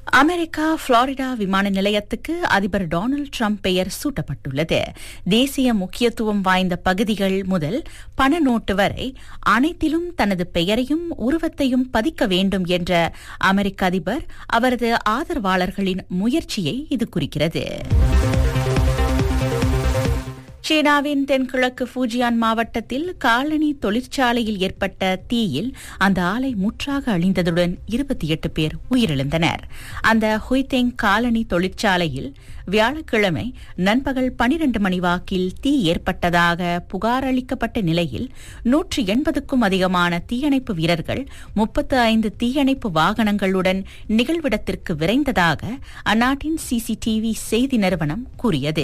America Florida விமான நிலையத்துக்கு அதிபர் டொனால்டு ட்ரம்ப் பெயர் சூட்டப்பட்டுள்ளது தேசிய முக்கியத்துவம் வாய்ந்த பகுதிகள் முதல் பண நோட்டு வரை அனைத்திலும் தனது பெயரையும் உருவத்தையும் பதிக்க வேண்டும் என்ற அமெரிக்க அதிபர் அவரது ஆதரவாளர்களின் முயற்சியை இது குறிக்கிறது சீனாவின் தென்கிழக்கு ஃபூஜியான் மாவட்டத்தில் காலனி தொழிற்சாலையில் ஏற்பட்ட தீயில் அந்த ஆலை முற்றாக அழிந்ததுடன் இருபத்தி எட்டு பேர் உயிரிழந்தனர் அந்த ஹுய்தெங் காலனி தொழிற்சாலையில் வியாழக்கிழமை நண்பகல் பனிரண்டு மணி வாக்கில் தீ ஏற்பட்டதாக புகார் அளிக்கப்பட்ட நிலையில் நூற்றி எண்பதுக்கும் அதிகமான தீயணைப்பு வீரர்கள் முப்பத்து ஐந்து தீயணைப்பு வாகனங்களுடன் நிகழ்விடத்திற்கு விரைந்ததாக அந்நாட்டின் சிசிடிவி செய்தி நிறுவனம் கூறியது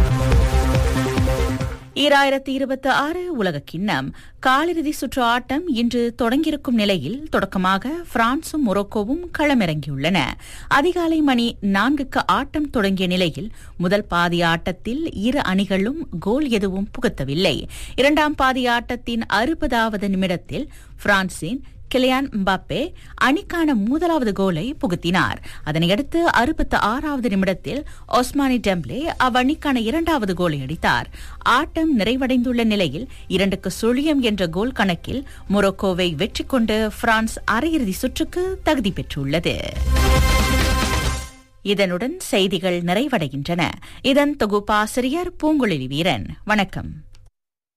ஈராயிரத்தி இருபத்தி ஆறு உலக கிண்ணம் காலிறுதி சுற்று ஆட்டம் இன்று தொடங்கியிருக்கும் நிலையில் தொடக்கமாக பிரான்சும் மொரோக்கோவும் களமிறங்கியுள்ளன அதிகாலை மணி நான்குக்கு ஆட்டம் தொடங்கிய நிலையில் முதல் பாதி ஆட்டத்தில் இரு அணிகளும் கோல் எதுவும் புகுத்தவில்லை இரண்டாம் பாதி ஆட்டத்தின் அறுபதாவது நிமிடத்தில் பிரான்சின் கிலியான் மபாப்பே அணிக்கான முதலாவது கோலை புகுத்தினார் அதனையடுத்து அறுபத்தி ஆறாவது நிமிடத்தில் ஒஸ்மானி டெம்ப்ளே அவ்வணிக்கான இரண்டாவது கோலை அடித்தார் ஆட்டம் நிறைவடைந்துள்ள நிலையில் இரண்டுக்கு சுழியம் என்ற கோல் கணக்கில் மொரோக்கோவை வெற்றி கொண்டு பிரான்ஸ் அரையிறுதி சுற்றுக்கு தகுதி பெற்றுள்ளது இதனுடன் செய்திகள் நிறைவடைகின்றன இதன் தொகுப்பாசிரியர் பூங்குழலி வீரன் வணக்கம்